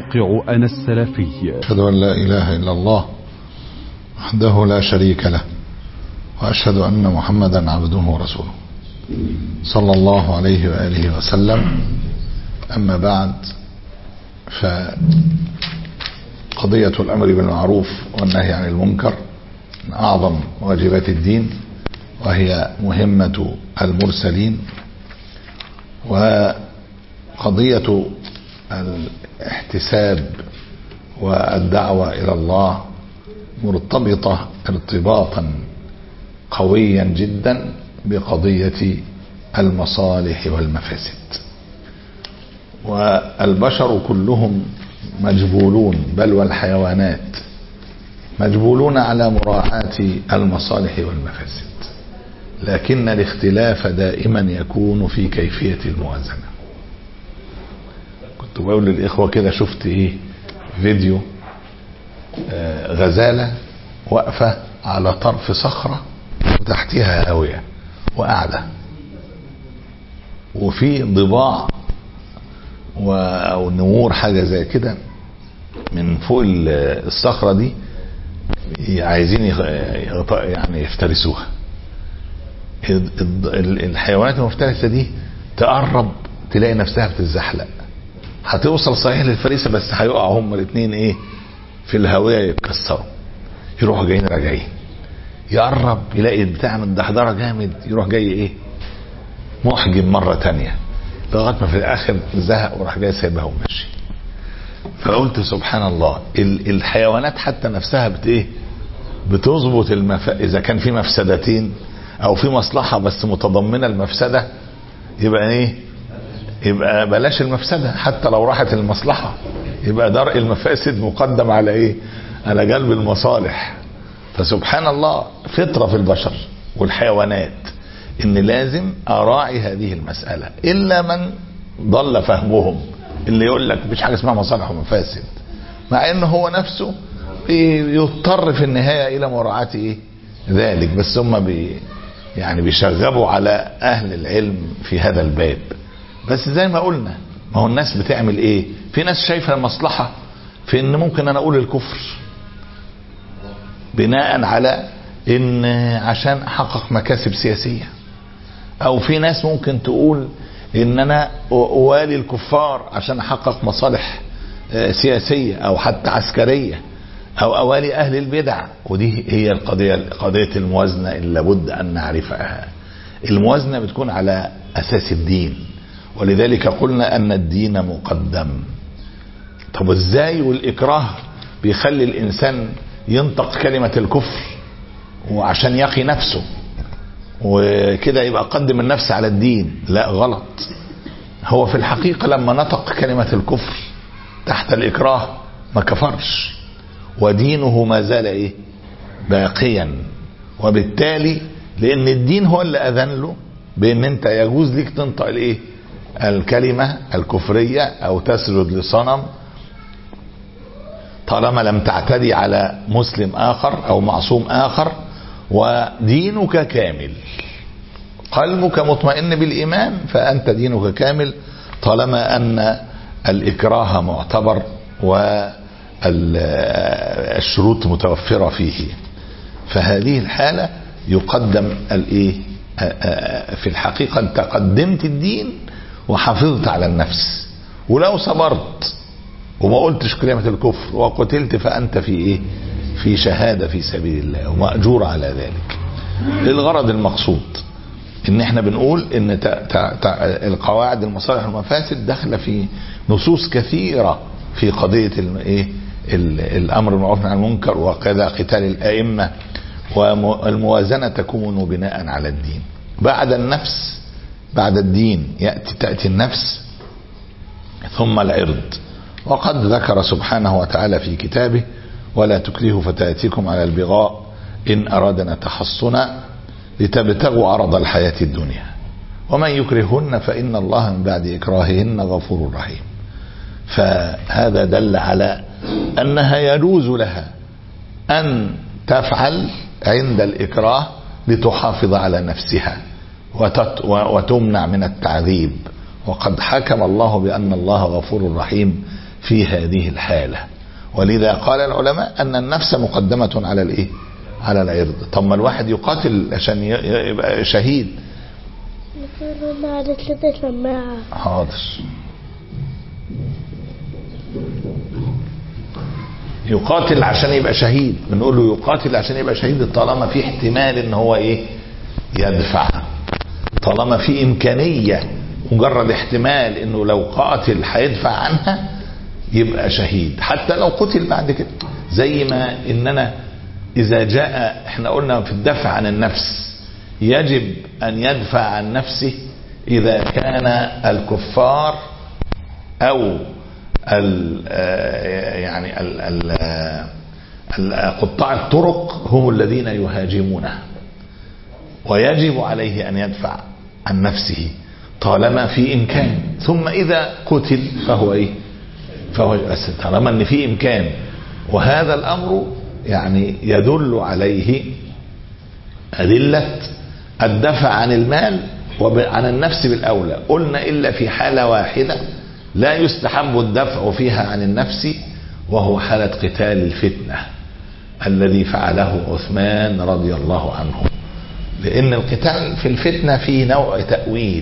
موقع أنا السلفي أشهد أن لا إله إلا الله وحده لا شريك له وأشهد أن محمدا عبده ورسوله صلى الله عليه وآله وسلم أما بعد فقضية الأمر بالمعروف والنهي عن المنكر من أعظم واجبات الدين وهي مهمة المرسلين وقضية الاحتساب والدعوة إلى الله مرتبطة ارتباطا قويا جدا بقضية المصالح والمفاسد والبشر كلهم مجبولون بل والحيوانات مجبولون على مراعاة المصالح والمفاسد لكن الاختلاف دائما يكون في كيفية الموازنة كنت بقول للإخوة كده شفت ايه فيديو آه غزالة واقفة على طرف صخرة وتحتها هاوية وقاعدة وفي ضباع او نمور حاجة زي كده من فوق الصخرة دي عايزين يعني يفترسوها الحيوانات المفترسة دي تقرب تلاقي نفسها بتتزحلق هتوصل صحيح للفريسة بس هيقعوا هما الاثنين ايه في الهوية يتكسروا يروحوا جايين راجعين يقرب يلاقي البتاع من دحضرة جامد يروح جاي ايه محجم مرة تانية لغاية ما في الاخر زهق وراح جاي سايبها وماشي فقلت سبحان الله الحيوانات حتى نفسها بت ايه بتظبط المف... اذا كان في مفسدتين او في مصلحة بس متضمنة المفسدة يبقى ايه يبقى بلاش المفسدة حتى لو راحت المصلحة يبقى درء المفاسد مقدم على ايه على جلب المصالح فسبحان الله فطرة في البشر والحيوانات ان لازم اراعي هذه المسألة الا من ضل فهمهم اللي يقول لك مفيش حاجة اسمها مصالح ومفاسد مع انه هو نفسه يضطر في النهاية الى مراعاة ايه ذلك بس هم بي يعني بيشغبوا على اهل العلم في هذا الباب بس زي ما قلنا ما هو الناس بتعمل ايه في ناس شايفه المصلحه في ان ممكن انا اقول الكفر بناء على ان عشان احقق مكاسب سياسيه او في ناس ممكن تقول ان انا اوالي الكفار عشان احقق مصالح سياسيه او حتى عسكريه او اوالي اهل البدع ودي هي القضيه قضيه الموازنه اللي لابد ان نعرفها الموازنه بتكون على اساس الدين ولذلك قلنا ان الدين مقدم طب ازاي والاكراه بيخلي الانسان ينطق كلمه الكفر وعشان يقي نفسه وكده يبقى قدم النفس على الدين لا غلط هو في الحقيقه لما نطق كلمه الكفر تحت الاكراه ما كفرش ودينه ما زال ايه باقيا وبالتالي لان الدين هو اللي اذن له بان انت يجوز ليك تنطق الايه الكلمة الكفرية او تسجد لصنم طالما لم تعتدي على مسلم اخر او معصوم اخر ودينك كامل قلبك مطمئن بالايمان فانت دينك كامل طالما ان الاكراه معتبر والشروط متوفرة فيه فهذه الحالة يقدم الايه في الحقيقة انت قدمت الدين وحافظت على النفس ولو صبرت وما قلتش كلمة الكفر وقتلت فأنت في إيه في شهادة في سبيل الله ومأجور على ذلك الغرض المقصود ان احنا بنقول ان تا تا تا القواعد المصالح والمفاسد داخله في نصوص كثيره في قضيه ايه الامر بالمعروف عن المنكر وكذا قتال الائمه والموازنه تكون بناء على الدين بعد النفس بعد الدين يأتي تأتي النفس ثم العرض وقد ذكر سبحانه وتعالى في كتابه ولا تكرهوا فتياتكم على البغاء إن أرادنا تحصنا لتبتغوا عرض الحياة الدنيا ومن يكرهن فإن الله من بعد إكراههن غفور رحيم فهذا دل على أنها يجوز لها أن تفعل عند الإكراه لتحافظ على نفسها وتت وتمنع من التعذيب وقد حكم الله بأن الله غفور رحيم في هذه الحالة ولذا قال العلماء أن النفس مقدمة على الإيه على العرض طب ما الواحد يقاتل عشان ي- ي- يبقى شهيد مثلا ما عادت لدي سماعة حاضر يقاتل عشان يبقى شهيد بنقول له يقاتل عشان يبقى شهيد طالما في احتمال ان هو ايه يدفع طالما في امكانيه مجرد احتمال انه لو قاتل هيدفع عنها يبقى شهيد حتى لو قتل بعد كده زي ما اننا اذا جاء احنا قلنا في الدفع عن النفس يجب ان يدفع عن نفسه اذا كان الكفار او ال يعني ال ال قطاع الطرق هم الذين يهاجمونه ويجب عليه ان يدفع عن نفسه طالما في امكان ثم اذا قتل فهو ايه فهو بس طالما ان في امكان وهذا الامر يعني يدل عليه ادله الدفع عن المال وعن النفس بالاولى قلنا الا في حاله واحده لا يستحب الدفع فيها عن النفس وهو حاله قتال الفتنه الذي فعله عثمان رضي الله عنه لان القتال في الفتنه فيه نوع تاويل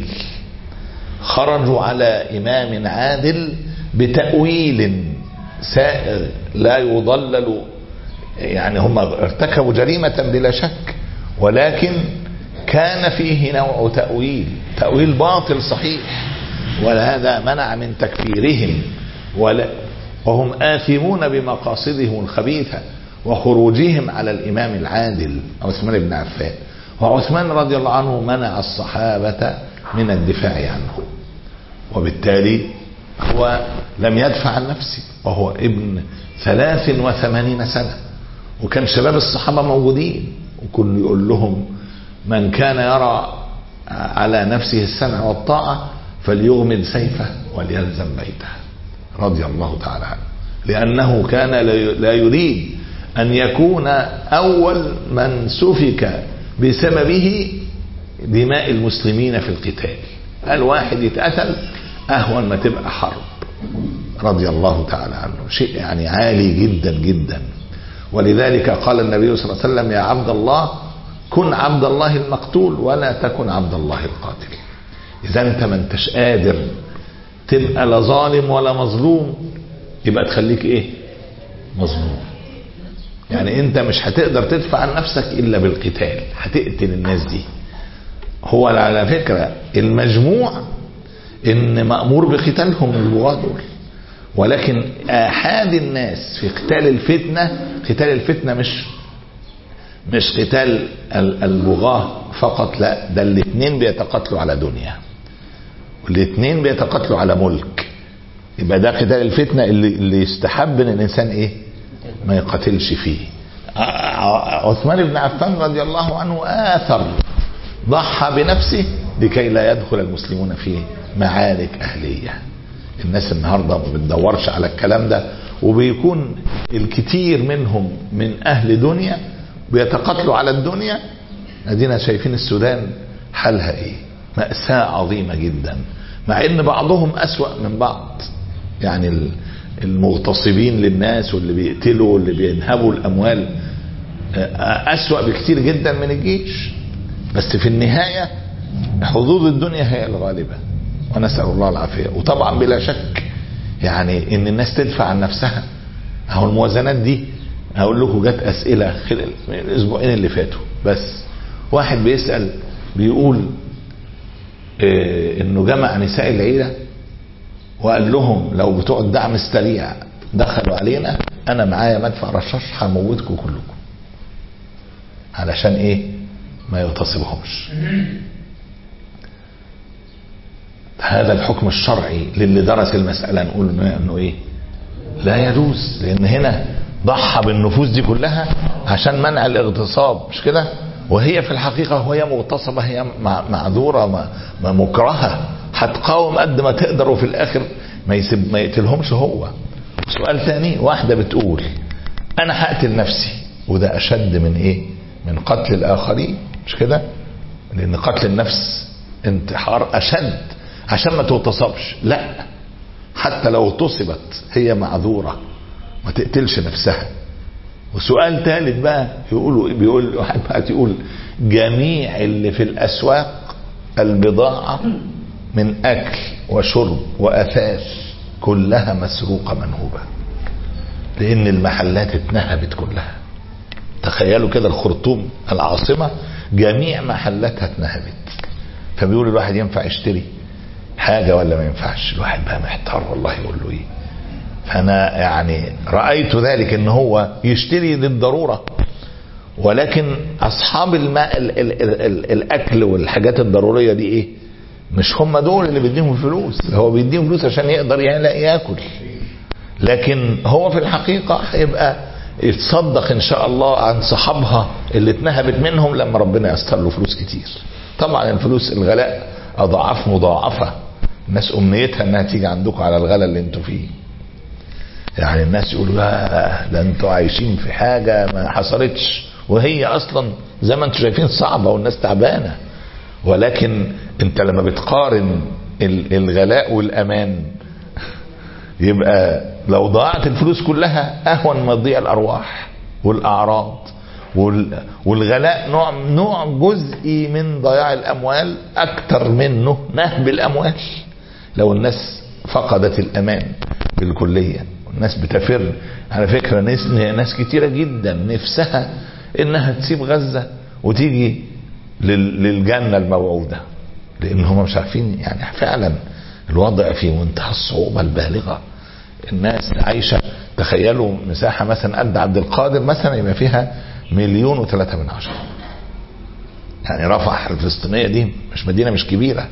خرجوا على امام عادل بتاويل سائر لا يضلل يعني هم ارتكبوا جريمه بلا شك ولكن كان فيه نوع تاويل تاويل باطل صحيح ولهذا منع من تكفيرهم ولا وهم آثمون بمقاصدهم الخبيثة وخروجهم على الإمام العادل عثمان بن عفان وعثمان رضي الله عنه منع الصحابة من الدفاع عنه وبالتالي هو لم يدفع عن نفسه وهو ابن ثلاث وثمانين سنة وكان شباب الصحابة موجودين وكل يقول لهم من كان يرى على نفسه السمع والطاعة فليغمد سيفه وليلزم بيته رضي الله تعالى عنه لأنه كان لا يريد أن يكون أول من سفك بسببه دماء المسلمين في القتال الواحد يتقتل أهون ما تبقى حرب رضي الله تعالى عنه شيء يعني عالي جدا جدا ولذلك قال النبي صلى الله عليه وسلم يا عبد الله كن عبد الله المقتول ولا تكن عبد الله القاتل اذا انت ما انتش قادر تبقى لا ظالم ولا مظلوم يبقى تخليك ايه مظلوم يعني انت مش هتقدر تدفع عن نفسك الا بالقتال هتقتل الناس دي هو على فكرة المجموع ان مأمور بقتالهم البغاة دول ولكن احاد الناس في قتال الفتنة قتال الفتنة مش مش قتال البغاة فقط لا ده الاثنين بيتقاتلوا على دنيا والاثنين بيتقاتلوا على ملك يبقى ده قتال الفتنة اللي, اللي يستحب ان الانسان ايه ما يقاتلش فيه عثمان بن عفان رضي الله عنه آثر ضحى بنفسه لكي لا يدخل المسلمون في معارك أهلية الناس النهاردة ما بتدورش على الكلام ده وبيكون الكثير منهم من أهل دنيا بيتقاتلوا على الدنيا ادينا شايفين السودان حالها ايه مأساة عظيمة جدا مع ان بعضهم اسوأ من بعض يعني المغتصبين للناس واللي بيقتلوا واللي بينهبوا الاموال اسوأ بكتير جدا من الجيش بس في النهاية حظوظ الدنيا هي الغالبة ونسأل الله العافية وطبعا بلا شك يعني ان الناس تدفع عن نفسها اهو الموازنات دي هقول لكم جت اسئله خلال الاسبوعين اللي فاتوا بس واحد بيسال بيقول إيه انه جمع نساء العيله وقال لهم لو بتوع الدعم السريع دخلوا علينا انا معايا مدفع رشاش هموتكم كلكم علشان ايه ما يغتصبهمش هذا الحكم الشرعي للي درس المسألة نقول انه ايه لا يجوز لان هنا ضحى بالنفوس دي كلها عشان منع الاغتصاب مش كده وهي في الحقيقة وهي مغتصبة هي معذورة ما مكرهة هتقاوم قد ما تقدر وفي الاخر ما يسيب ما يقتلهمش هو سؤال ثاني واحدة بتقول انا هقتل نفسي وده اشد من ايه من قتل الاخرين مش كده لان قتل النفس انتحار اشد عشان ما تغتصبش لا حتى لو اغتصبت هي معذورة ما تقتلش نفسها وسؤال ثالث بقى يقولوا بيقول واحد بقى يقول جميع اللي في الاسواق البضاعة من اكل وشرب واثاث كلها مسروقة منهوبة لان المحلات اتنهبت كلها تخيلوا كده الخرطوم العاصمة جميع محلاتها اتنهبت فبيقول الواحد ينفع يشتري حاجة ولا ما ينفعش الواحد بقى محتار والله يقول له ايه فانا يعني رأيت ذلك ان هو يشتري للضرورة ولكن اصحاب الماء ال ال ال ال الاكل والحاجات الضرورية دي ايه مش هم دول اللي بيديهم الفلوس هو بيديهم فلوس عشان يقدر يلاقي ياكل لكن هو في الحقيقة هيبقى يتصدق ان شاء الله عن صحابها اللي اتنهبت منهم لما ربنا يستر له فلوس كتير طبعا الفلوس الغلاء اضعاف مضاعفة الناس امنيتها انها تيجي عندكم على الغلا اللي انتوا فيه يعني الناس يقولوا لا ده انتوا عايشين في حاجة ما حصلتش وهي اصلا زي ما انتوا شايفين صعبة والناس تعبانة ولكن انت لما بتقارن ال- الغلاء والامان يبقى لو ضاعت الفلوس كلها اهون ما تضيع الارواح والاعراض وال- والغلاء نوع نوع جزئي من ضياع الاموال اكتر منه نهب الاموال لو الناس فقدت الامان بالكليه الناس بتفر على فكره ناس ناس كتيره جدا نفسها انها تسيب غزه وتيجي لل- للجنه الموعوده لان هم مش عارفين يعني فعلا الوضع في منتهى الصعوبه البالغه الناس عايشه تخيلوا مساحه مثلا قد عبد القادر مثلا يبقى فيها مليون وثلاثة من عشرة يعني رفح الفلسطينية دي مش مدينة مش كبيرة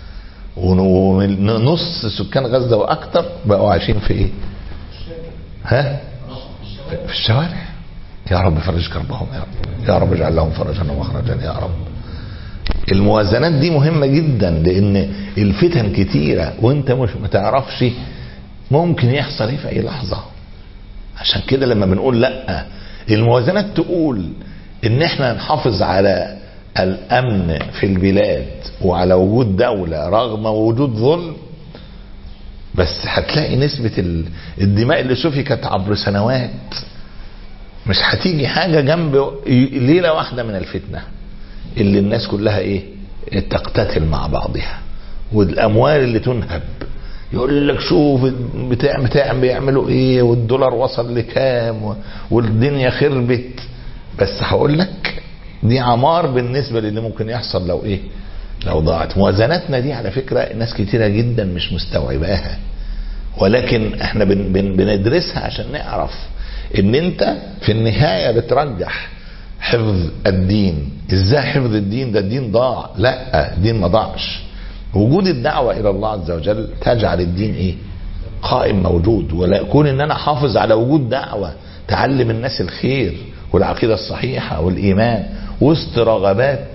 ونص سكان غزة وأكتر بقوا عايشين في إيه؟ ها؟ في الشوارع يا رب فرج كربهم يا رب يا رب اجعل لهم فرجا ومخرجا يا رب الموازنات دي مهمة جدا لأن الفتن كتيرة وأنت مش ما تعرفش ممكن يحصل إيه في أي لحظة عشان كده لما بنقول لا الموازنات تقول ان احنا نحافظ على الامن في البلاد وعلى وجود دولة رغم وجود ظلم بس هتلاقي نسبة ال- الدماء اللي سفكت عبر سنوات مش هتيجي حاجة جنب ليلة واحدة من الفتنة اللي الناس كلها ايه تقتتل مع بعضها والاموال اللي تنهب يقول لك شوف بتاع بتاع بيعملوا ايه والدولار وصل لكام و- والدنيا خربت بس هقول لك دي عمار بالنسبه للي ممكن يحصل لو ايه لو ضاعت موازناتنا دي على فكره ناس كتيره جدا مش مستوعباها ولكن احنا بن بن بندرسها عشان نعرف ان انت في النهايه بترجح حفظ الدين ازاي حفظ الدين ده الدين ضاع لا الدين ما ضاعش وجود الدعوة إلى الله عز وجل تجعل الدين إيه قائم موجود ولا يكون إن أنا حافظ على وجود دعوة تعلم الناس الخير والعقيدة الصحيحة والإيمان وسط رغبات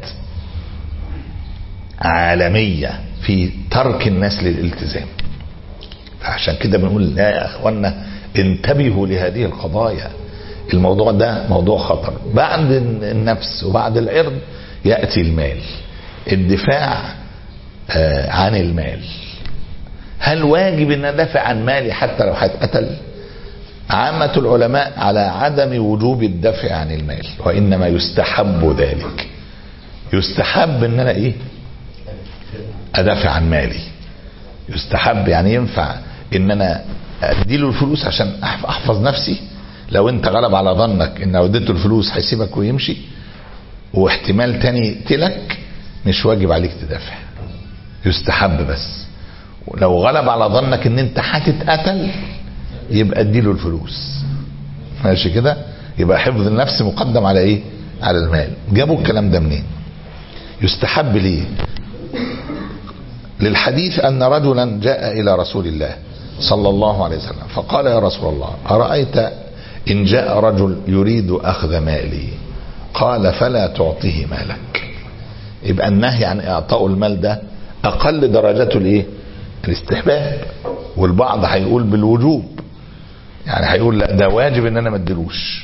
عالمية في ترك الناس للالتزام فعشان كده بنقول لا يا اخوانا انتبهوا لهذه القضايا الموضوع ده موضوع خطر بعد النفس وبعد العرض ياتي المال الدفاع آه، عن المال هل واجب ان ادافع عن مالي حتى لو هتقتل عامة العلماء على عدم وجوب الدفع عن المال وانما يستحب ذلك يستحب ان انا ايه ادافع عن مالي يستحب يعني ينفع ان انا اديله الفلوس عشان أحف- احفظ نفسي لو انت غلب على ظنك ان لو اديته الفلوس هيسيبك ويمشي واحتمال تاني يقتلك مش واجب عليك تدافع يستحب بس لو غلب على ظنك ان انت هتتقتل يبقى اديله الفلوس ماشي كده يبقى حفظ النفس مقدم على ايه على المال جابوا الكلام ده منين يستحب ليه للحديث أن رجلا جاء إلى رسول الله صلى الله عليه وسلم فقال يا رسول الله أرأيت إن جاء رجل يريد أخذ مالي قال فلا تعطيه مالك يبقى النهي عن إعطاء المال ده أقل درجته الإيه؟ الاستحباب والبعض هيقول بالوجوب يعني هيقول لا ده واجب ان انا ما اديلوش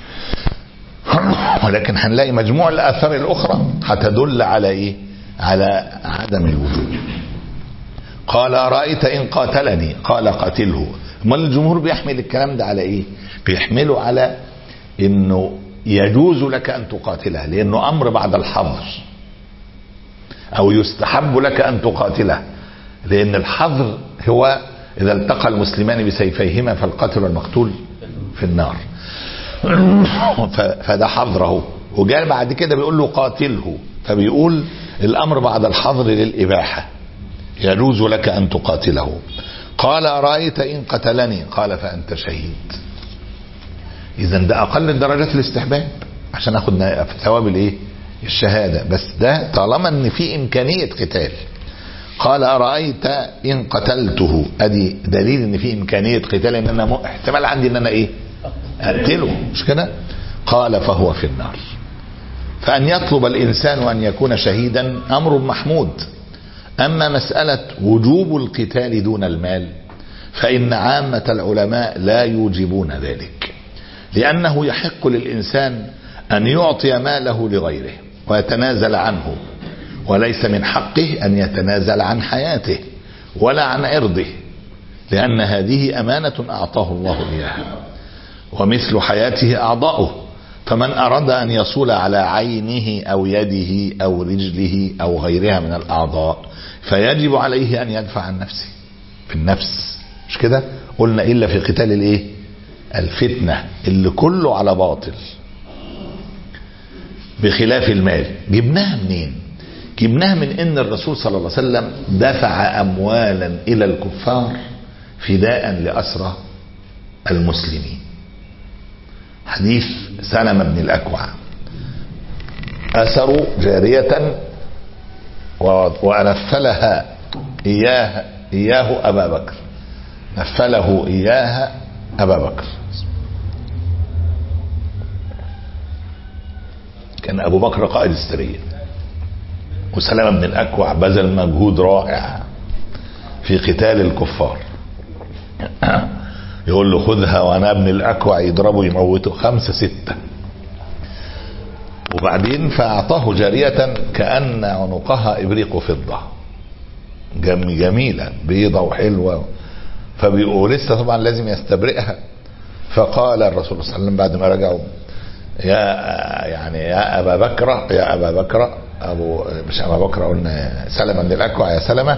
ولكن هنلاقي مجموع الاثار الاخرى هتدل على ايه على عدم الوجوب قال أرأيت إن قاتلني قال قاتله امال الجمهور بيحمل الكلام ده على ايه بيحمله على انه يجوز لك ان تقاتله لانه امر بعد الحظر او يستحب لك ان تقاتله لان الحظر هو اذا التقى المسلمان بسيفيهما فالقاتل والمقتول في النار ف- فده حظره وجاء بعد كده بيقول له قاتله فبيقول الامر بعد الحظر للاباحه يجوز لك ان تقاتله قال ارايت ان قتلني قال فانت شهيد اذا ده اقل درجات الاستحباب عشان اخد نا- ثواب الايه الشهاده بس ده طالما ان في امكانيه قتال قال ارايت ان قتلته ادي دليل ان في امكانيه قتال ان انا م- احتمال عندي ان انا ايه اقتله مش كده قال فهو في النار فان يطلب الانسان ان يكون شهيدا امر محمود اما مساله وجوب القتال دون المال فان عامه العلماء لا يوجبون ذلك لانه يحق للانسان ان يعطي ماله لغيره ويتنازل عنه وليس من حقه ان يتنازل عن حياته ولا عن عرضه لان هذه امانه اعطاه الله اياها ومثل حياته اعضاؤه فمن اراد ان يصول على عينه او يده او رجله او غيرها من الاعضاء فيجب عليه ان يدفع عن نفسه في النفس مش كده قلنا الا في قتال الايه الفتنه اللي كله على باطل بخلاف المال جبناها منين جبناها من ان الرسول صلى الله عليه وسلم دفع اموالا الى الكفار فداء لاسرى المسلمين حديث سلمة بن الأكوع أسروا جارية و- ونفلها إياه إياه أبا بكر نفله إياها أبا بكر كان أبو بكر قائد السرية وسلمة بن الأكوع بذل مجهود رائع في قتال الكفار يقول له خذها وانا ابن الاكوع يضربه يموته خمسة ستة وبعدين فاعطاه جارية كأن عنقها ابريق فضة جم جميلة بيضة وحلوة فبيقول لسه طبعا لازم يستبرئها فقال الرسول صلى الله عليه وسلم بعد ما رجعوا يا يعني يا ابا بكر يا ابا بكر ابو مش ابا بكر قلنا سلمة بن الاكوع يا سلمة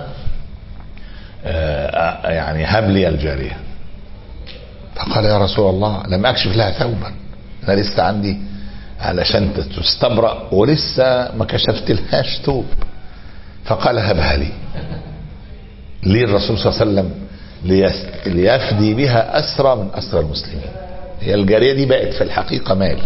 آه، يعني هب لي الجاريه فقال يا رسول الله لم اكشف لها ثوبا انا لسه عندي علشان تستبرأ ولسه ما كشفت لهاش ثوب فقال هبها لي ليه الرسول صلى الله عليه وسلم ليس- ليفدي بها أسرى من أسرى المسلمين هي الجارية دي بقت في الحقيقة مال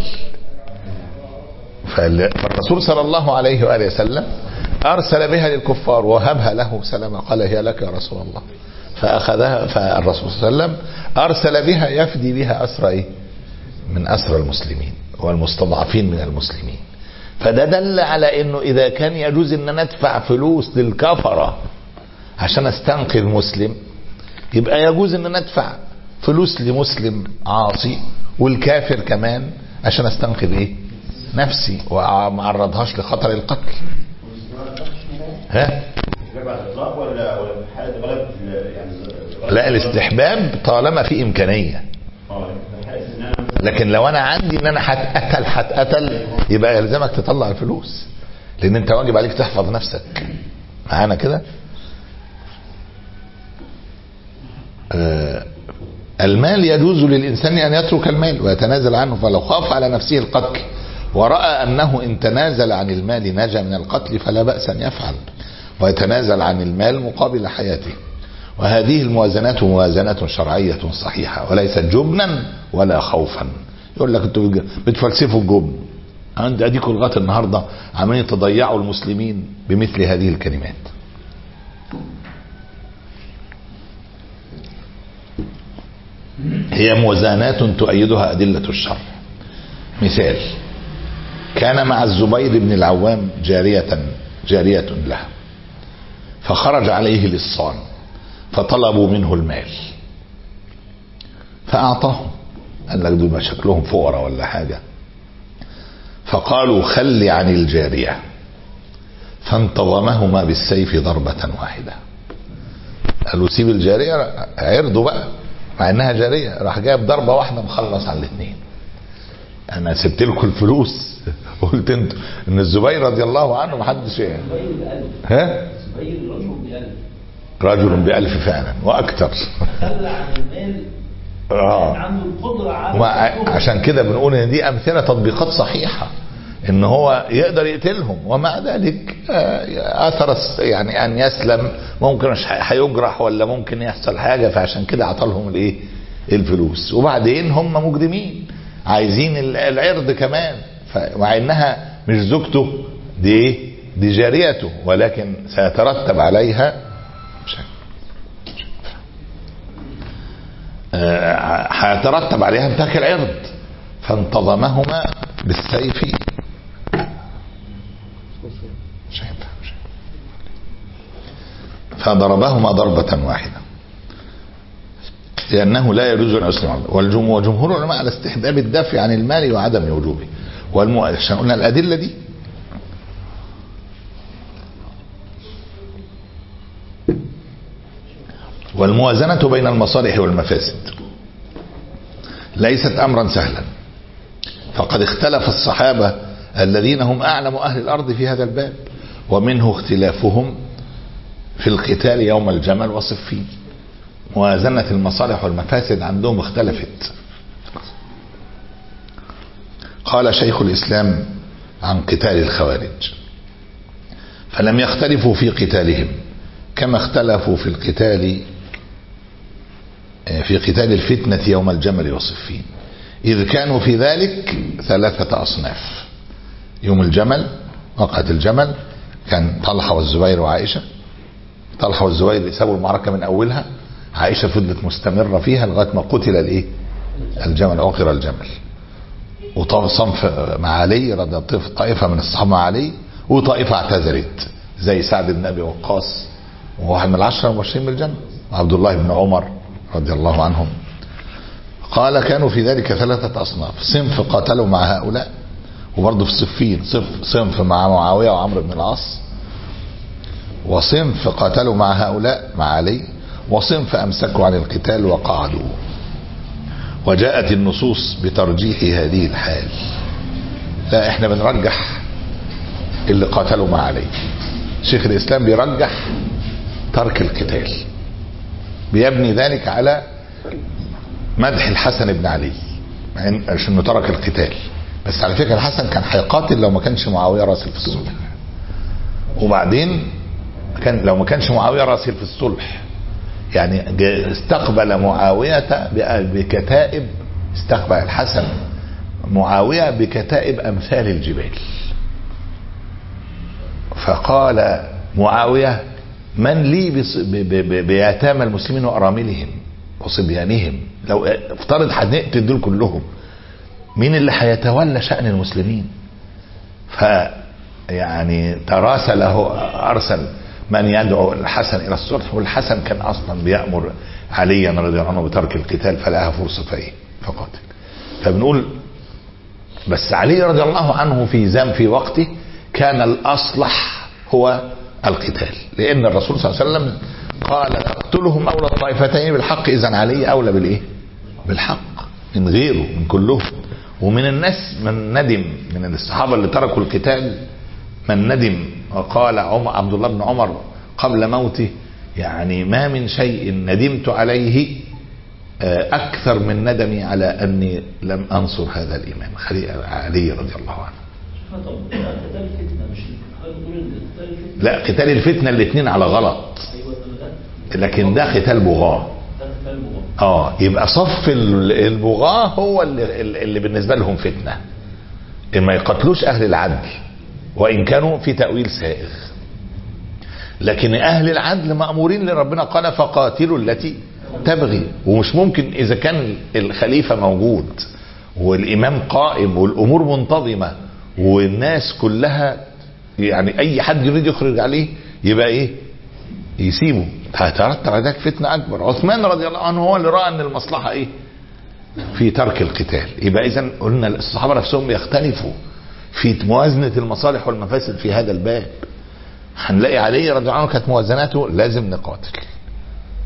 فال- فالرسول صلى الله عليه وآله وسلم أرسل بها للكفار وهبها له سلامة قال هي لك يا رسول الله فأخذها فالرسول صلى الله عليه وسلم أرسل بها يفدي بها أسرى إيه؟ من أسرى المسلمين والمستضعفين من المسلمين فده دل على انه اذا كان يجوز ان انا ادفع فلوس للكفره عشان استنقذ مسلم يبقى يجوز ان انا ادفع فلوس لمسلم عاصي والكافر كمان عشان استنقذ ايه نفسي وما اعرضهاش لخطر القتل ها على الاطلاق ولا ولا في حاله غلب يعني لا الاستحباب طالما في امكانيه اه في حاله ان انا لكن لو انا عندي ان انا هتقتل هتقتل يبقى يلزمك تطلع الفلوس لان انت واجب عليك تحفظ نفسك معانا كده آه المال يجوز للانسان ان يترك المال ويتنازل عنه فلو خاف على نفسه القتل وراى انه ان تنازل عن المال نجا من القتل فلا باس ان يفعل ويتنازل عن المال مقابل حياته وهذه الموازنات موازنة شرعية صحيحة وليست جبنا ولا خوفا يقول لك انتوا بتج- بتفلسفوا الجبن عند اديكم لغايه النهارده عمالين تضيعوا المسلمين بمثل هذه الكلمات هي موازنات تؤيدها أدلة الشرع مثال كان مع الزبير بن العوام جارية جارية له فخرج عليه للصان فطلبوا منه المال فأعطاهم قال لك دول شكلهم فقراء ولا حاجة فقالوا خل عن الجارية فانتظمهما بالسيف ضربة واحدة قالوا سيب الجاريه عرضه بقى مع انها جاريه راح جايب ضربه واحده مخلص على الاثنين انا سبت لكم الفلوس قلت انتوا ان الزبير رضي الله عنه ما حدش يعني زبير بألف ها زبير رجل بألف رجل بألف فعلا واكثر خلى عن المال اه كان عنده القدرة على وع- التطور. عشان كده بنقول ان دي امثله تطبيقات صحيحه ان هو يقدر يقتلهم ومع ذلك آه، اثر الس- يعني ان يسلم ممكن مش ح- هيجرح ولا ممكن يحصل حاجه فعشان كده عطلهم الايه الفلوس وبعدين هم مجرمين عايزين ال- العرض كمان ف- مع انها مش زوجته دي ايه دي جاريته ولكن سيترتب عليها مش عارف. آه، هيترتب عليها انتهاك العرض فانتظمهما بالسيف مش هينفع مش هينفع. فضربهما ضربة واحدة لأنه لا يجوز أن يسلم عبده. والجم- وجمهور العلماء على استحباب الدفع عن المال وعدم وجوبه والمو... عشان قلنا الأدلة دي والموازنة بين المصالح والمفاسد ليست أمرا سهلا فقد اختلف الصحابة الذين هم أعلم أهل الأرض في هذا الباب ومنه اختلافهم في القتال يوم الجمل وصفين موازنة المصالح والمفاسد عندهم اختلفت قال شيخ الإسلام عن قتال الخوارج فلم يختلفوا في قتالهم كما اختلفوا في القتال في قتال الفتنة يوم الجمل وصفين إذ كانوا في ذلك ثلاثة أصناف يوم الجمل وقعة الجمل كان طلحة والزبير وعائشة طلحة والزبير سابوا المعركة من أولها عائشة فضلت مستمرة فيها لغاية ما قتل الإيه الجمل عقر الجمل وطاف صنف مع علي رضي الله عنه طائفة من الصحابة مع علي وطائفة اعتذرت زي سعد بن أبي وقاص وواحد من العشرة المبشرين بالجنة وعبد الله بن عمر رضي الله عنهم قال كانوا في ذلك ثلاثة أصناف صنف قاتلوا مع هؤلاء وبرضه في صفين صنف, صنف مع معاوية وعمرو بن العاص وصنف قاتلوا مع هؤلاء مع علي وصنف أمسكوا عن القتال وقعدوا وجاءت النصوص بترجيح هذه الحال لا احنا بنرجح اللي قاتلوا مع علي شيخ الإسلام بيرجح ترك القتال بيبني ذلك على مدح الحسن بن علي مع إن- عشان انه ترك القتال بس على فكره الحسن كان هيقاتل لو ما كانش معاويه راسل في الصلح وبعدين كان لو ما كانش معاويه راسل في الصلح يعني جا- استقبل معاويه ب- بكتائب استقبل الحسن معاويه بكتائب امثال الجبال فقال معاويه من لي بص- ب- ب- ب- بيتامى المسلمين واراملهم وصبيانهم لو افترض هنقتل دول كلهم مين اللي هيتولى شأن المسلمين ف يعني تراسله ارسل من يدعو الحسن الى الصلح والحسن كان اصلا بيامر عليا رضي الله عنه بترك القتال فلقاها فرصه فايه فقاتل فبنقول بس علي رضي الله عنه في زم في وقته كان الاصلح هو القتال لان الرسول صلى الله عليه وسلم قال اقتلهم اولى الطائفتين بالحق اذا علي اولى بالايه بالحق من غيره من كلهم ومن الناس من ندم من الصحابه اللي تركوا القتال من ندم وقال عمر عبد الله بن عمر قبل موته يعني ما من شيء ندمت عليه آه، اكثر من ندمي على اني لم انصر هذا الامام خلي- علي رضي الله عنه طب قتال الفتنة مش حضرتك بتقول ان قتال الفتنة لا قتال الفتنه الاثنين على غلط ايوه ده لكن ده قتال بغاه ده قتال مغامرة اه يبقى صف ال- البغاة هو اللي, اللي بالنسبة لهم فتنة إن ما يقتلوش أهل العدل وإن كانوا في تأويل سائغ لكن أهل العدل مأمورين لربنا قال فقاتلوا التي تبغي ومش ممكن إذا كان الخليفة موجود والإمام قائم والأمور منتظمة والناس كلها يعني أي حد يريد يخرج عليه يبقى إيه يسيبه هيترتب على ذلك فتنة أكبر عثمان رضي الله عنه هو اللي رأى أن المصلحة إيه في ترك القتال يبقى إذا قلنا الصحابة نفسهم بيختلفوا في موازنة المصالح والمفاسد في هذا الباب هنلاقي علي رضي الله عنه كانت موازناته لازم نقاتل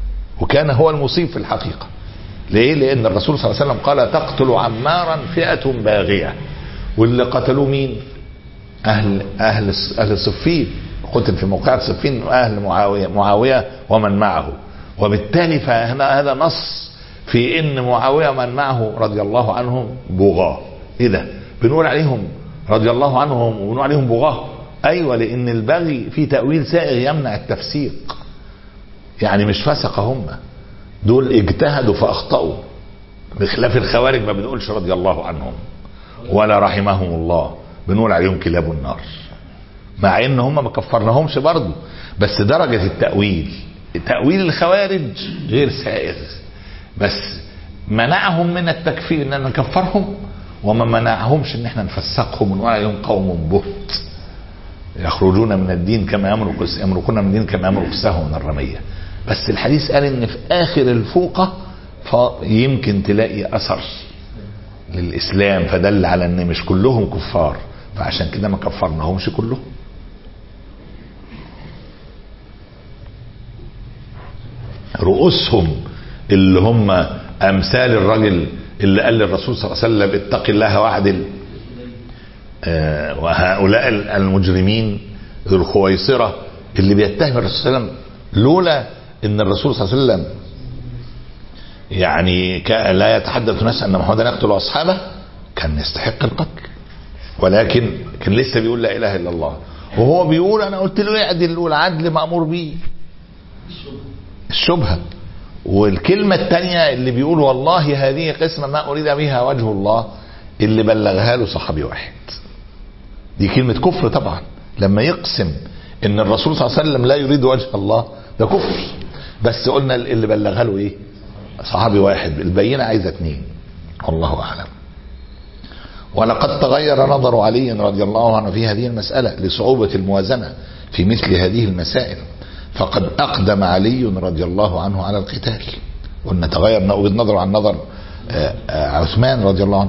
وكان هو المصيب في الحقيقة ليه لان الرسول صلى الله عليه وسلم قال تقتل عمارا فئة باغية واللي قتلوه مين اهل اهل اهل صفين قتل في موقعة صفين اهل معاوية معاوية ومن معه وبالتالي فهنا هذا نص في ان معاوية ومن معه رضي الله عنهم بغاة ايه ده بنقول عليهم رضي الله عنهم وبنقول عليهم بغاة ايوه لان البغي في تأويل سائغ يمنع التفسيق يعني مش فسق هم دول اجتهدوا فاخطأوا بخلاف الخوارج ما بنقولش رضي الله عنهم ولا رحمهم الله بنقول عليهم كلاب النار مع ان هم ما كفرناهمش برضه بس درجة التأويل تأويل الخوارج غير سائغ بس منعهم من التكفير ان نكفرهم وما منعهمش ان احنا نفسقهم ونقول عليهم قوم بهت يخرجون من الدين كما يمرق يمرقون من الدين كما يمرق السهم من الرمية بس الحديث قال ان في اخر الفوقة يمكن تلاقي اثر للاسلام فدل على ان مش كلهم كفار فعشان كده ما كفرناهمش كلهم رؤوسهم اللي هم امثال الرجل اللي قال للرسول صلى الله عليه وسلم اتق الله واعدل آه وهؤلاء المجرمين ذو الخويصرة اللي بيتهم الرسول صلى الله عليه وسلم لولا ان الرسول صلى الله عليه وسلم يعني لا يتحدث الناس ان محمدا يقتل اصحابه كان يستحق القتل ولكن كان لسه بيقول لا اله الا الله وهو بيقول انا قلت له اعدل والعدل مامور بيه الشبهه والكلمة الثانية اللي بيقول والله هذه قسمة ما أريد بها وجه الله اللي بلغها له صحابي واحد دي كلمة كفر طبعا لما يقسم ان الرسول صلى الله عليه وسلم لا يريد وجه الله ده كفر بس قلنا اللي بلغها له ايه صحابي واحد البينة عايزة اثنين والله اعلم ولقد تغير نظر علي رضي الله عنه في هذه المسألة لصعوبة الموازنة في مثل هذه المسائل فقد أقدم علي رضي الله عنه على القتال قلنا تغير وجهة نظره عن نظر عثمان رضي الله عنه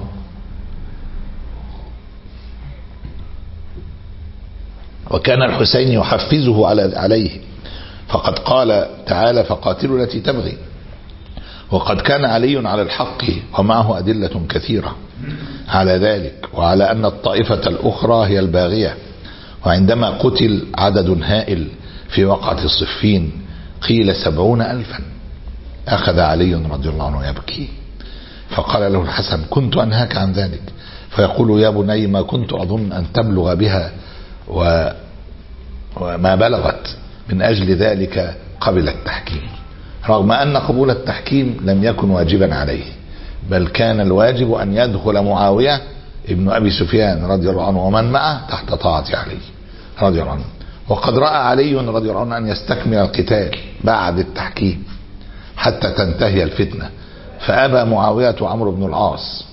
وكان الحسين يحفزه على عليه فقد قال تعالى فقاتلوا التي تبغي وقد كان علي على الحق ومعه أدلة كثيرة على ذلك وعلى أن الطائفة الأخرى هي الباغية وعندما قتل عدد هائل في وقعة الصفين قيل سبعون ألفا أخذ علي رضي الله عنه يبكي فقال له الحسن كنت أنهاك عن ذلك فيقول يا بني ما كنت أظن أن تبلغ بها و وما بلغت من أجل ذلك قبل التحكيم رغم أن قبول التحكيم لم يكن واجبا عليه بل كان الواجب أن يدخل معاوية ابن أبي سفيان رضي الله عنه ومن معه تحت طاعة علي رضي الله عنه وقد رأى علي رضي الله عنه أن يستكمل القتال بعد التحكيم حتى تنتهي الفتنة فأبى معاوية عمرو بن العاص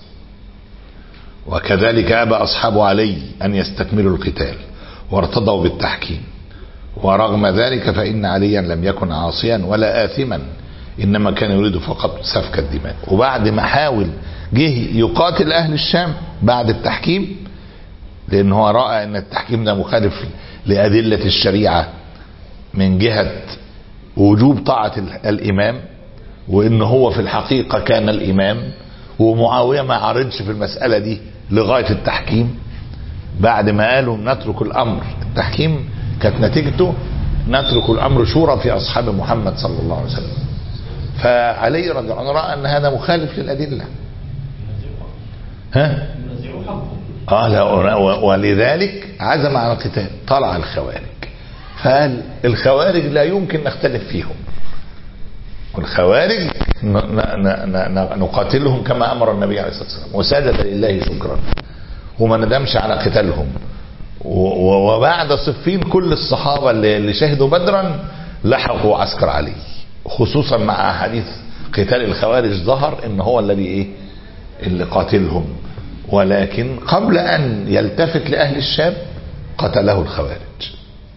وكذلك أبى أصحاب علي أن يستكملوا القتال وارتضوا بالتحكيم ورغم ذلك فإن عليا لم يكن عاصيا ولا آثما إنما كان يريد فقط سفك الدماء وبعد ما حاول جه يقاتل أهل الشام بعد التحكيم لأن هو رأى أن التحكيم ده مخالف لأدلة الشريعة من جهة وجوب طاعة الإمام وإن هو في الحقيقة كان الإمام ومعاوية ما عرضش في المسألة دي لغاية التحكيم بعد ما قالوا نترك الأمر التحكيم كانت نتيجته نترك الأمر شورى في أصحاب محمد صلى الله عليه وسلم فعلي رضي الله عنه رأى أن هذا مخالف للأدلة ها اه لا ولذلك عزم على القتال طلع الخوارج فقال الخوارج لا يمكن نختلف فيهم والخوارج نقاتلهم كما امر النبي عليه الصلاه والسلام وسجد لله شكرا وما ندمش على قتالهم وبعد صفين كل الصحابه اللي شهدوا بدرا لحقوا عسكر علي خصوصا مع احاديث قتال الخوارج ظهر ان هو الذي ايه اللي قاتلهم ولكن قبل ان يلتفت لاهل الشام قتله الخوارج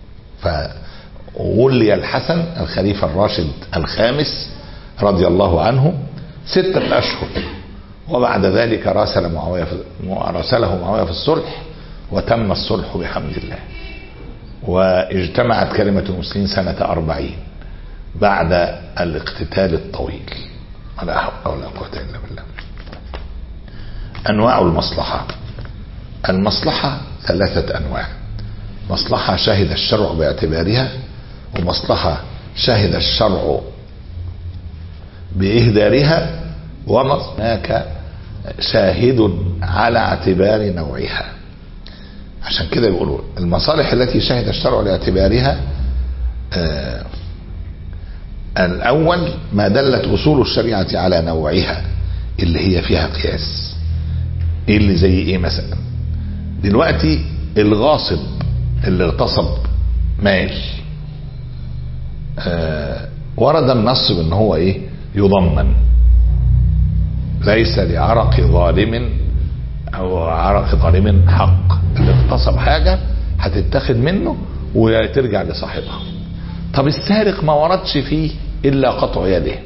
فولي الحسن الخليفة الراشد الخامس رضي الله عنه ستة أشهر وبعد ذلك راسل معاوية راسله معاوية في الصلح وتم الصلح بحمد الله واجتمعت كلمة المسلمين سنة أربعين بعد الاقتتال الطويل ولا حول ولا قوة إلا بالله أنواع المصلحة المصلحة ثلاثة أنواع مصلحة شهد الشرع باعتبارها ومصلحة شهد الشرع بإهدارها وهناك شاهد على اعتبار نوعها عشان كده بيقولوا المصالح التي شهد الشرع لاعتبارها آه الأول ما دلت أصول الشريعة على نوعها اللي هي فيها قياس إيه اللي زي إيه مثلا دلوقتي الغاصب اللي اغتصب مال آه ورد النص بان هو ايه يضمن ليس لعرق ظالم او عرق ظالم حق اللي اغتصب حاجه هتتاخد منه وترجع لصاحبها طب السارق ما وردش فيه الا قطع يده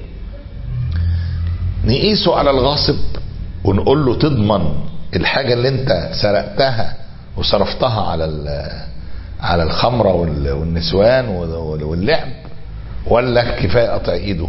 نقيسه على الغاصب ونقول له تضمن الحاجه اللي انت سرقتها وصرفتها على على الخمره والنسوان واللعب ولا كفايه قطع ايده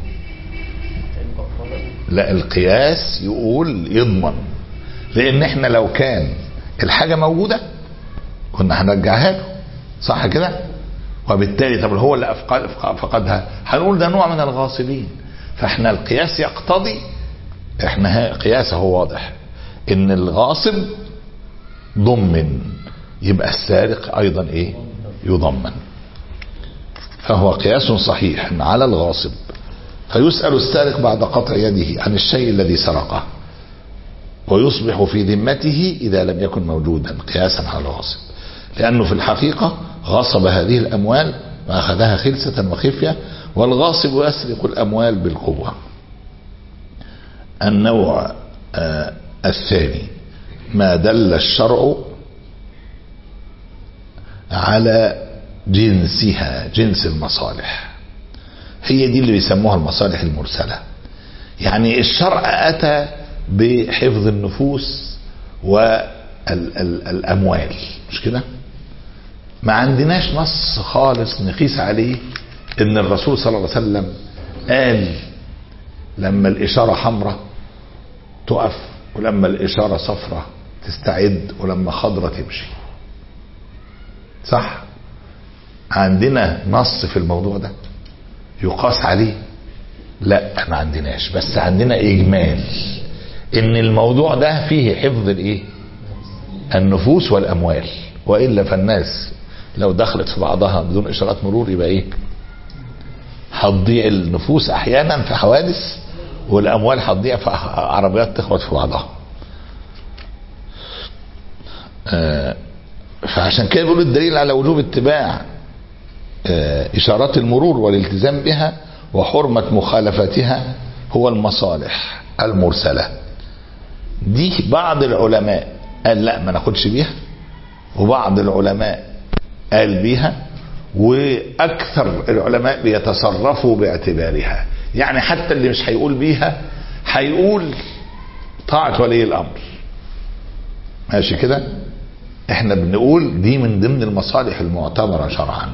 لا القياس يقول يضمن لان احنا لو كان الحاجه موجوده كنا هنرجعها له صح كده وبالتالي طب هو اللي أفقد فقدها هنقول ده نوع من الغاصبين فاحنا القياس يقتضي احنا قياسه هو واضح ان الغاصب ضمن يبقى السارق ايضا ايه يضمن فهو قياس صحيح على الغاصب فيسأل السارق بعد قطع يده عن الشيء الذي سرقه ويصبح في ذمته إذا لم يكن موجودا قياسا على الغاصب لأنه في الحقيقة غصب هذه الأموال وأخذها خلسة وخفية والغاصب يسرق الأموال بالقوة النوع آه الثاني ما دل الشرع على جنسها جنس المصالح هي دي اللي بيسموها المصالح المرسلة يعني الشرع أتى بحفظ النفوس والأموال مش كده ما عندناش نص خالص نقيس عليه ان الرسول صلى الله عليه وسلم قال لما الإشارة حمراء تقف ولما الإشارة صفراء تستعد ولما خضرة تمشي صح عندنا نص في الموضوع ده يقاس عليه لا ما عندناش بس عندنا اجمال ان الموضوع ده فيه حفظ الايه النفوس والاموال والا فالناس لو دخلت في بعضها بدون اشارات مرور يبقى ايه هتضيع النفوس احيانا في حوادث والاموال هتضيع في عربيات تخبط في بعضها آه فعشان كده بيقولوا الدليل على وجوب اتباع آه اشارات المرور والالتزام بها وحرمة مخالفتها هو المصالح المرسلة دي بعض العلماء قال لا ما ناخدش بيها وبعض العلماء قال بيها واكثر العلماء بيتصرفوا باعتبارها يعني حتى اللي مش هيقول بيها هيقول طاعة ولي الامر ماشي كده احنا بنقول دي من ضمن المصالح المعتبرة شرعا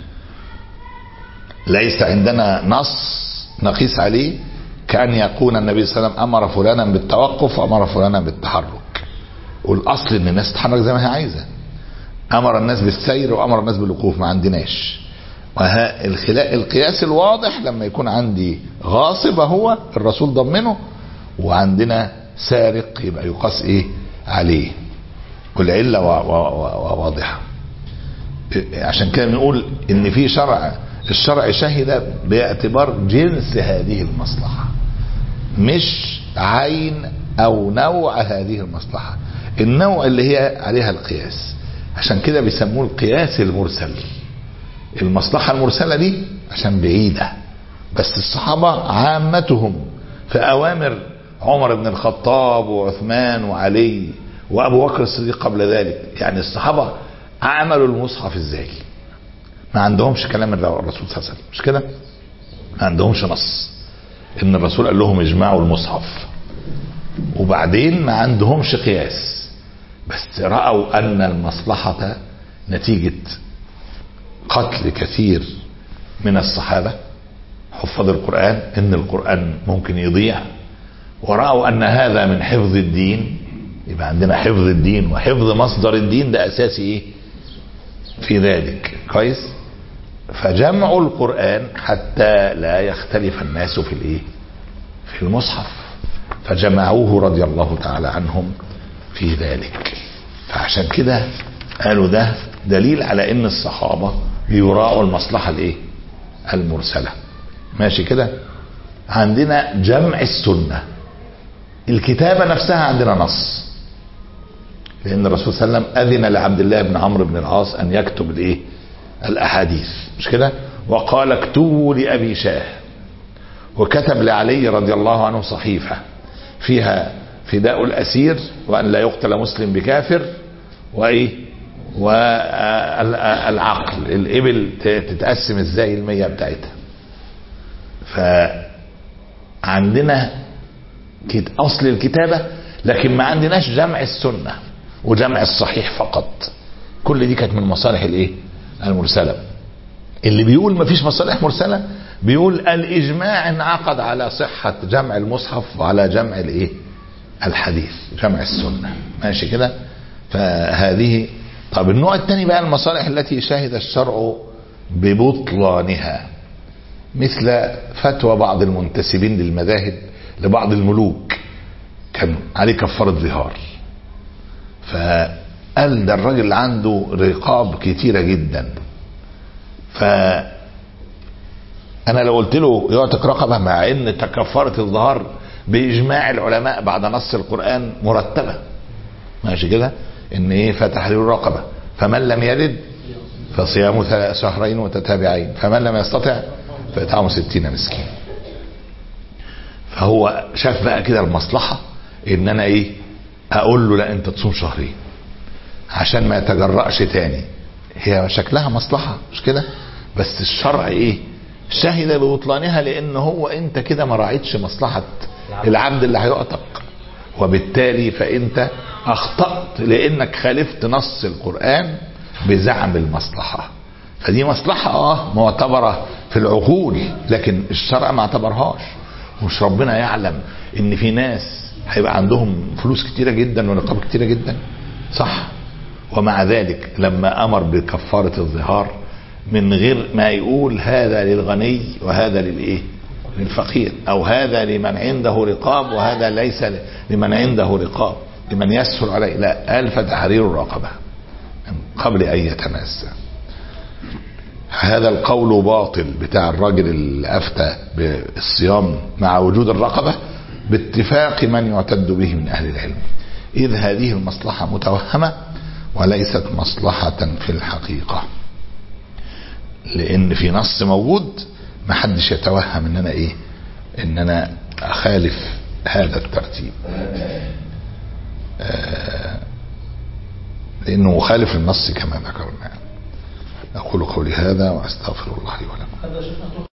ليس عندنا نص نقيس عليه كأن يكون النبي صلى الله عليه وسلم أمر فلانا بالتوقف وأمر فلانا بالتحرك والأصل إن الناس تتحرك زي ما هي عايزة أمر الناس بالسير وأمر الناس بالوقوف ما عندناش وها القياس الواضح لما يكون عندي غاصب هو الرسول ضمنه وعندنا سارق يبقى يقاس ايه عليه والعله واضحه عشان كده بنقول ان في شرع الشرع شهد باعتبار جنس هذه المصلحه مش عين او نوع هذه المصلحه النوع اللي هي عليها القياس عشان كده بيسموه القياس المرسل المصلحه المرسله دي عشان بعيده بس الصحابه عامتهم في اوامر عمر بن الخطاب وعثمان وعلي وابو بكر الصديق قبل ذلك يعني الصحابه عملوا المصحف ازاي ما عندهمش كلام الرسول صلى الله عليه وسلم مش كده ما عندهمش نص ان الرسول قال لهم اجمعوا المصحف وبعدين ما عندهمش قياس بس راوا ان المصلحه نتيجه قتل كثير من الصحابه حفاظ القرآن ان القرآن ممكن يضيع ورأوا ان هذا من حفظ الدين يبقى عندنا حفظ الدين وحفظ مصدر الدين ده اساسي ايه في ذلك كويس فجمع القرآن حتى لا يختلف الناس في الايه في المصحف فجمعوه رضي الله تعالى عنهم في ذلك فعشان كده قالوا ده دليل على ان الصحابة بيراعوا المصلحة الايه المرسلة ماشي كده عندنا جمع السنة الكتابة نفسها عندنا نص لان الرسول صلى الله عليه وسلم اذن لعبد الله بن عمرو بن العاص ان يكتب الايه الاحاديث مش كده وقال اكتبوا لابي شاه وكتب لعلي رضي الله عنه صحيفة فيها فداء الأسير وأن لا يقتل مسلم بكافر وإيه والعقل الإبل تتقسم إزاي المية بتاعتها فعندنا أصل الكتابة لكن ما عندناش جمع السنة وجمع الصحيح فقط كل دي كانت من مصالح الايه المرسلة اللي بيقول ما فيش مصالح مرسلة بيقول الاجماع انعقد على صحة جمع المصحف وعلى جمع الايه الحديث جمع السنة ماشي كده فهذه طب النوع الثاني بقى المصالح التي شهد الشرع ببطلانها مثل فتوى بعض المنتسبين للمذاهب لبعض الملوك كان عليه كفارة ظهار فقال ده الراجل عنده رقاب كتيرة جدا ف انا لو قلت له يعتق رقبه مع ان كفاره الظهار باجماع العلماء بعد نص القران مرتبه ماشي كده ان ايه فتحرير رقبه فمن لم يلد فصيام شهرين متتابعين فمن لم يستطع فاطعام ستين مسكين فهو شاف بقى كده المصلحه ان انا ايه اقول له لا انت تصوم شهرين عشان ما يتجرأش تاني هي شكلها مصلحه مش كده بس الشرع ايه شهد ببطلانها لان هو انت كده ما راعيتش مصلحه العبد اللي هيعتق وبالتالي فانت اخطات لانك خالفت نص القران بزعم المصلحه فدي مصلحه اه معتبره في العقول لكن الشرع ما اعتبرهاش مش ربنا يعلم ان في ناس هيبقى عندهم فلوس كتيره جدا ونقاب كتيره جدا صح ومع ذلك لما امر بكفاره الظهار من غير ما يقول هذا للغني وهذا للايه للفقير او هذا لمن عنده رقاب وهذا ليس لمن عنده رقاب لمن يسهل عليه لا قال فتحرير الرقبه من قبل ان يتماسى هذا القول باطل بتاع الراجل اللي افتى بالصيام مع وجود الرقبه باتفاق من يعتد به من اهل العلم اذ هذه المصلحه متوهمه وليست مصلحه في الحقيقه لان في نص موجود ما حدش يتوهم ان انا ايه ان انا اخالف هذا الترتيب آه لانه مخالف للنص كما ذكرنا اقول قولي هذا واستغفر الله لي ولكم هذا شيخنا